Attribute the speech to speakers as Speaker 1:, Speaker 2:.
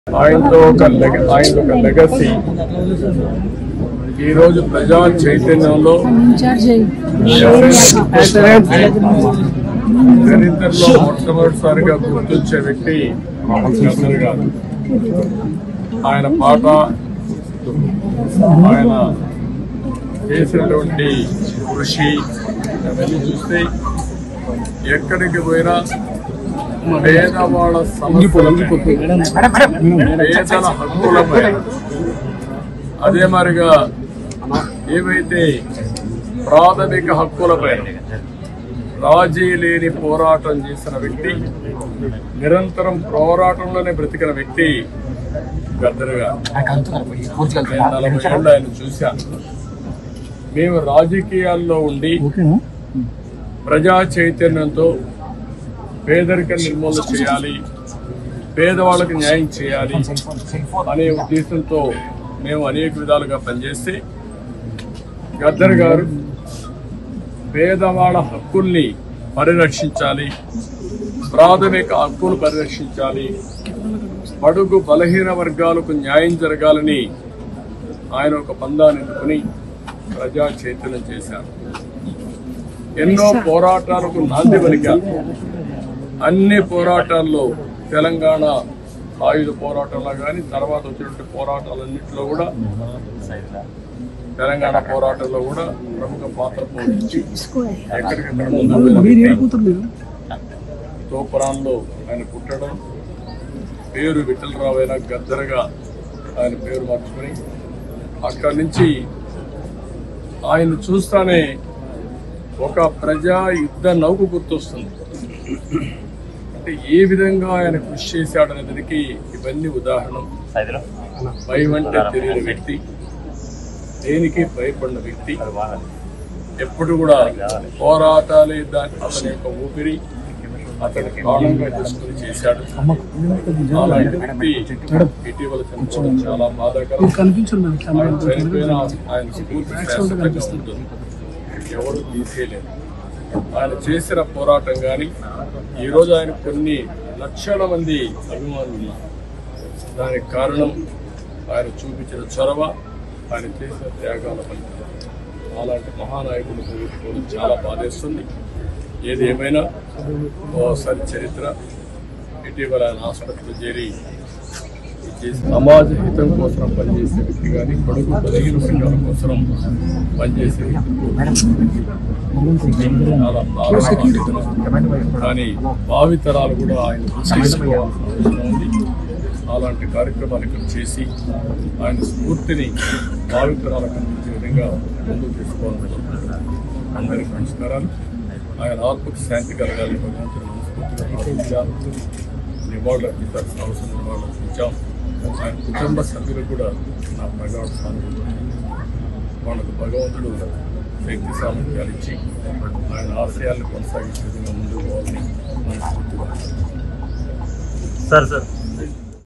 Speaker 1: ఆయనతో ఒక లెగ ఆయనతో ఒక లెగసీ ఈరోజు ప్రజా చైతన్యంలో చరిత్రలో మొట్టమొదటిసారిగా గుర్తొచ్చే వ్యక్తి గవర్నర్ గారు ఆయన పాట ఆయన చేసినటువంటి కృషి అవన్నీ చూస్తే ఎక్కడికి పోయినా పేదవాళ్ళ సమస్యలపై పేదల హక్కులపై అదే మరిగా ఏవైతే ప్రాథమిక హక్కులపై రాజీ లేని పోరాటం చేసిన వ్యక్తి నిరంతరం పోరాటంలోనే బ్రతికిన వ్యక్తి గద్దర్ గారు నేను నలభై ఏళ్ళు ఆయన చూశాను మేము రాజకీయాల్లో ఉండి ప్రజా చైతన్యంతో పేదరిక నిర్మూలన చేయాలి పేదవాళ్ళకి న్యాయం చేయాలి అనే ఉద్దేశంతో మేము అనేక విధాలుగా పనిచేస్తే గద్దర్ గారు పేదవాళ్ళ హక్కుల్ని పరిరక్షించాలి ప్రాథమిక హక్కులు పరిరక్షించాలి బడుగు బలహీన వర్గాలకు న్యాయం జరగాలని ఆయన ఒక పందాన్ని ఎన్నుకుని ప్రజా చైతన్యం చేశారు ఎన్నో పోరాటాలకు నాంది పలికారు అన్ని పోరాటాల్లో తెలంగాణ ఆయుధ పోరాటంలో కానీ తర్వాత వచ్చినటువంటి పోరాటాలన్నింటిలో కూడా తెలంగాణ పోరాటంలో కూడా ప్రముఖ పాత్ర పోషించి ఎక్కడికక్కడ ముందుకు వెళ్ళిన వ్యక్తి. తోపురాన్లో ఆయన పుట్టడం పేరు విఠలరావు అయిన గద్దరగా ఆయన పేరు మార్చుకొని అక్కడి నుంచి ఆయన చూస్తానే ఒక ప్రజా యుద్ధ నౌక గుర్తొస్తుంది అంటే ఏ విధంగా ఆయన కృషి చేశాడనే దానికి ఇవన్నీ ఉదాహరణ భయం అంటే తెలియని వ్యక్తి దేనికి భయపడిన వ్యక్తి ఎప్పుడు కూడా పోరాటాలే దాని అతని యొక్క ఊపిరి అతని ప్రాణంగా చేసుకుని చేశాడు అలాంటి వ్యక్తి ఇటీవల చనిపోవడం చాలా బాధాకరం ఆయన చనిపోయిన ఆయన స్ఫూర్తి శాశ్వతంగా ఉంటుంది ఎవరు తీసేయలేరు ఆయన చేసిన పోరాటం కానీ ఈరోజు ఆయన కొన్ని లక్షల మంది అభిమానులు ఉన్నారు దానికి కారణం ఆయన చూపించిన చొరవ ఆయన చేసిన త్యాగాల ఫలితం అలాంటి మహానాయకుడు కోరుకోవడం చాలా బాధేస్తుంది ఏది ఏమైనా ఓసారి చరిత్ర ఇటీవల ఆయన హాస్పిటల్లో చేరి చేసి సమాజ హితం కోసం పనిచేసే వ్యక్తి కానీ కొడుకు బలహీన వర్గాల కోసం పనిచేసే వ్యక్తి చాలా ప్రారంభం కానీ భావితరాలు కూడా ఆయన తీసుకోవాల్సిన అవసరం ఉంది అలాంటి కార్యక్రమాలు ఇక్కడ చేసి ఆయన స్ఫూర్తిని భావితరాలకు అందించే విధంగా ముందుకు తీసుకోవాలనుకుంటున్నాను అందరికీ నమస్కారాలు ఆయన ఆత్మకు శాంతి కలగాలి భగవంతుని మనస్ఫూర్తిగా ప్రార్థించాను నివాళులు అర్పించాల్సిన అవసరం నివాళులు అర్పించాం ఆయన కుటుంబ సభ్యులు కూడా నా ప్రగాఢ సానుభూతి వాళ్ళకు భగవంతుడు శక్తి సామర్థ్యాలు ఇచ్చి ఆయన ఆశయాలను కొనసాగించే విధంగా ముందుకు పోవాలని మనస్ఫూర్తిగా
Speaker 2: సార్ సార్